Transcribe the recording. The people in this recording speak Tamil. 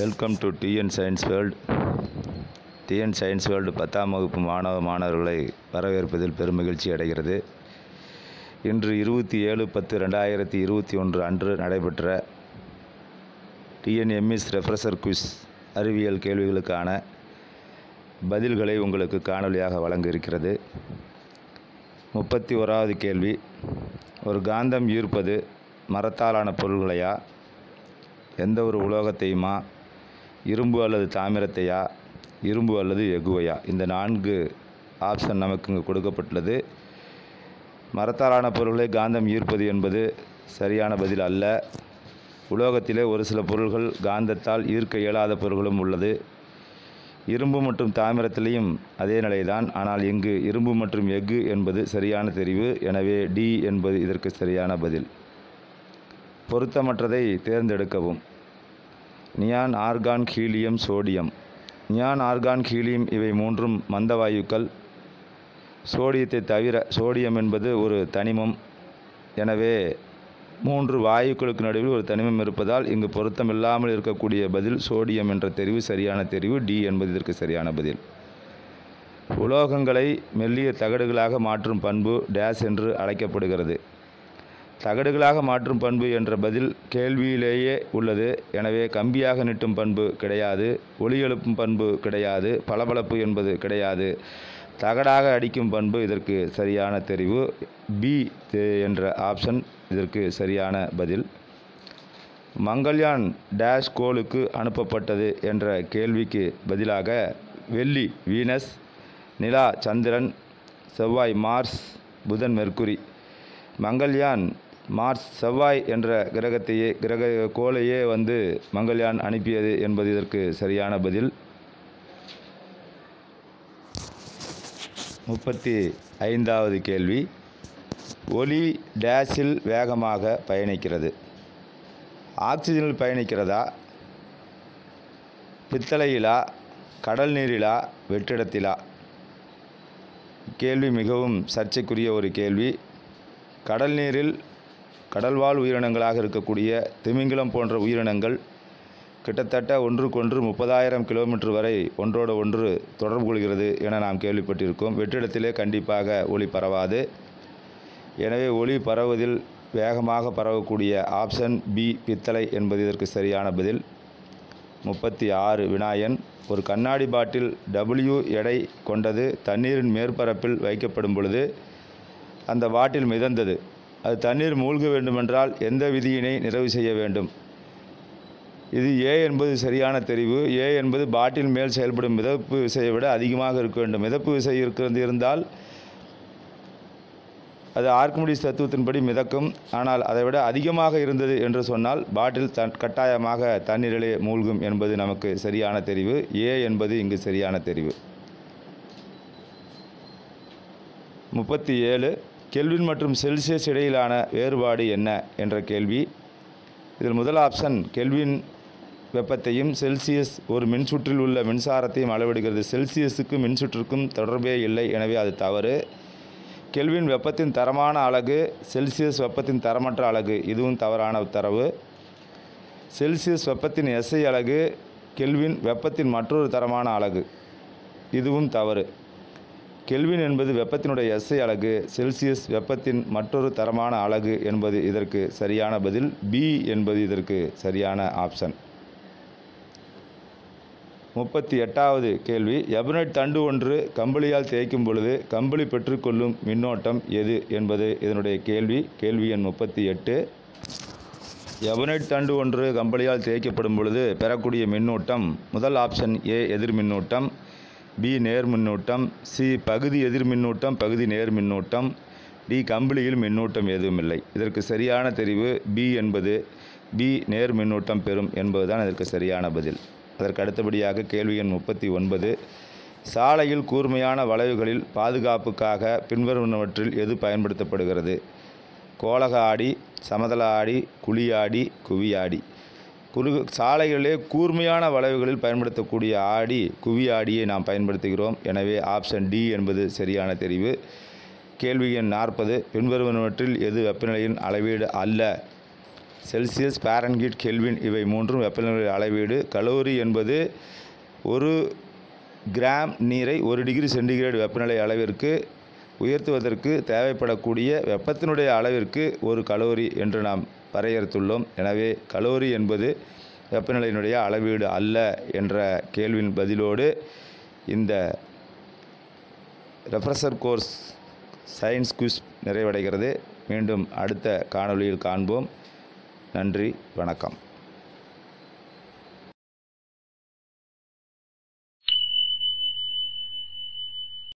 welcome to TN science world TN science world பத்தாம் வகுப்பு மாணவ மாணவர்களை வரவேற்பதில் பெருமகிழ்ச்சி அடைகிறது இன்று இருபத்தி ஏழு பத்து ரெண்டாயிரத்தி இருபத்தி ஒன்று அன்று நடைபெற்ற டிஎன்எம்எஸ் ரெஃப்ரெஷர் குவிஸ் அறிவியல் கேள்விகளுக்கான பதில்களை உங்களுக்கு காணொலியாக வழங்க இருக்கிறது முப்பத்தி ஓராவது கேள்வி ஒரு காந்தம் ஈர்ப்பது மரத்தாலான பொருள்களையா எந்த ஒரு உலோகத்தையுமா இரும்பு அல்லது தாமிரத்தையா இரும்பு அல்லது எகுவையா இந்த நான்கு ஆப்ஷன் நமக்கு இங்கு கொடுக்கப்பட்டுள்ளது மரத்தாலான பொருள்களை காந்தம் ஈர்ப்பது என்பது சரியான பதில் அல்ல உலோகத்திலே ஒரு சில பொருள்கள் காந்தத்தால் ஈர்க்க இயலாத பொருள்களும் உள்ளது இரும்பு மற்றும் தாமிரத்திலையும் அதே நிலைதான் ஆனால் இங்கு இரும்பு மற்றும் எஃகு என்பது சரியான தெரிவு எனவே டி என்பது இதற்கு சரியான பதில் பொருத்தமற்றதை தேர்ந்தெடுக்கவும் neon argon helium sodium neon argon helium இவை மூன்றும் மந்த வாயுக்கள் சோடியத்தை தவிர சோடியம் என்பது ஒரு தனிமம் எனவே மூன்று வாயுக்களுக்கு நடுவில் ஒரு தனிமம் இருப்பதால் இங்கு பொருத்தமில்லாமல் இருக்கக்கூடிய பதில் சோடியம் என்ற தெரிவு சரியான தெரிவு டி என்பது இதற்கு சரியான பதில் உலோகங்களை மெல்லிய தகடுகளாக மாற்றும் பண்பு டேஸ் என்று அழைக்கப்படுகிறது தகடுகளாக மாற்றும் பண்பு என்ற பதில் கேள்வியிலேயே உள்ளது எனவே கம்பியாக நீட்டும் பண்பு கிடையாது ஒளி எழுப்பும் பண்பு கிடையாது பளபளப்பு என்பது கிடையாது தகடாக அடிக்கும் பண்பு இதற்கு சரியான தெரிவு பி என்ற ஆப்ஷன் இதற்கு சரியான பதில் மங்கள்யான் டேஷ் கோளுக்கு அனுப்பப்பட்டது என்ற கேள்விக்கு பதிலாக வெள்ளி வீனஸ் நிலா சந்திரன் செவ்வாய் மார்ஸ் புதன் மெர்க்குரி மங்கள்யான் மார்ஸ் செவ்வாய் என்ற கிரகத்தையே கிரக கோளையே வந்து மங்கள்யான் அனுப்பியது என்பது இதற்கு சரியான பதில் முப்பத்தி ஐந்தாவது கேள்வி ஒளி டேஸில் வேகமாக பயணிக்கிறது ஆக்சிஜனில் பயணிக்கிறதா பித்தளையிலா கடல் நீரிலா வெற்றிடத்திலா கேள்வி மிகவும் சர்ச்சைக்குரிய ஒரு கேள்வி கடல் நீரில் கடல்வாழ் உயிரினங்களாக இருக்கக்கூடிய திமிங்கிலம் போன்ற உயிரினங்கள் கிட்டத்தட்ட ஒன்றுக்கொன்று முப்பதாயிரம் கிலோமீட்டர் வரை ஒன்றோடு ஒன்று தொடர்பு கொள்கிறது என நாம் கேள்விப்பட்டிருக்கோம் வெற்றிடத்திலே கண்டிப்பாக ஒளி பரவாது எனவே ஒளி பரவுவதில் வேகமாக பரவக்கூடிய ஆப்ஷன் பி பித்தளை என்பது இதற்கு சரியான பதில் முப்பத்தி ஆறு வினாயன் ஒரு கண்ணாடி பாட்டில் டபிள்யூ எடை கொண்டது தண்ணீரின் மேற்பரப்பில் வைக்கப்படும் பொழுது அந்த பாட்டில் மிதந்தது அது தண்ணீர் மூழ்க வேண்டுமென்றால் எந்த விதியினை நிறைவு செய்ய வேண்டும் இது ஏ என்பது சரியான தெரிவு ஏ என்பது பாட்டில் மேல் செயல்படும் மிதப்பு விசையை விட அதிகமாக இருக்க வேண்டும் மிதப்பு விசை இருக்கிறது இருந்தால் அது ஆர்க்குமிடிஸ் தத்துவத்தின்படி மிதக்கும் ஆனால் அதை விட அதிகமாக இருந்தது என்று சொன்னால் பாட்டில் தன் கட்டாயமாக தண்ணீரிலே மூழ்கும் என்பது நமக்கு சரியான தெரிவு ஏ என்பது இங்கு சரியான தெரிவு முப்பத்தி ஏழு கெல்வின் மற்றும் செல்சியஸ் இடையிலான வேறுபாடு என்ன என்ற கேள்வி இதில் முதல் ஆப்ஷன் கெல்வின் வெப்பத்தையும் செல்சியஸ் ஒரு மின்சுற்றில் உள்ள மின்சாரத்தையும் அளவிடுகிறது செல்சியஸுக்கும் மின்சுற்றுக்கும் தொடர்பே இல்லை எனவே அது தவறு கெல்வின் வெப்பத்தின் தரமான அலகு செல்சியஸ் வெப்பத்தின் தரமற்ற அலகு இதுவும் தவறான தரவு செல்சியஸ் வெப்பத்தின் எஸ்ஐ அலகு கெல்வின் வெப்பத்தின் மற்றொரு தரமான அலகு இதுவும் தவறு கெல்வின் என்பது வெப்பத்தினுடைய எஸ்ஐ அலகு செல்சியஸ் வெப்பத்தின் மற்றொரு தரமான அலகு என்பது இதற்கு சரியான பதில் பி என்பது இதற்கு சரியான ஆப்ஷன் முப்பத்தி எட்டாவது கேள்வி எபனைட் தண்டு ஒன்று கம்பளியால் தேய்க்கும் பொழுது கம்பளி பெற்றுக்கொள்ளும் மின்னோட்டம் எது என்பது இதனுடைய கேள்வி கேள்வி எண் முப்பத்தி எட்டு எபனைட் தண்டு ஒன்று கம்பளியால் தேய்க்கப்படும் பொழுது பெறக்கூடிய மின்னூட்டம் முதல் ஆப்ஷன் ஏ எதிர் மின்னூட்டம் பி நேர் மின்னூட்டம் சி பகுதி எதிர் மின்னூட்டம் பகுதி நேர் மின்னூட்டம் டி கம்பளியில் மின்னூட்டம் எதுவும் இல்லை இதற்கு சரியான தெரிவு பி என்பது பி நேர் மின்னூட்டம் பெறும் என்பதுதான் இதற்கு சரியான பதில் அதற்கு அடுத்தபடியாக கேள்வி எண் முப்பத்தி ஒன்பது சாலையில் கூர்மையான வளைவுகளில் பாதுகாப்புக்காக பின்வருவனவற்றில் எது பயன்படுத்தப்படுகிறது கோலக ஆடி சமதள ஆடி குழியாடி குவியாடி குறு சாலைகளிலே கூர்மையான வளைவுகளில் பயன்படுத்தக்கூடிய ஆடி குவி ஆடியை நாம் பயன்படுத்துகிறோம் எனவே ஆப்ஷன் டி என்பது சரியான தெரிவு கேள்வி எண் நாற்பது பின்வருவனவற்றில் எது வெப்பநிலையின் அளவீடு அல்ல செல்சியஸ் பாரன்ஹீட் கெல்வின் இவை மூன்றும் வெப்பநிலை அளவீடு கலோரி என்பது ஒரு கிராம் நீரை ஒரு டிகிரி சென்டிகிரேட் வெப்பநிலை அளவிற்கு உயர்த்துவதற்கு தேவைப்படக்கூடிய வெப்பத்தினுடைய அளவிற்கு ஒரு கலோரி என்று நாம் வரையறுத்துள்ளோம் எனவே கலோரி என்பது வெப்பநிலையினுடைய அளவீடு அல்ல என்ற கேள்வியின் பதிலோடு இந்த ரெஃப்ரெஷர் கோர்ஸ் சயின்ஸ் குவிஸ் நிறைவடைகிறது மீண்டும் அடுத்த காணொளியில் காண்போம் நன்றி வணக்கம்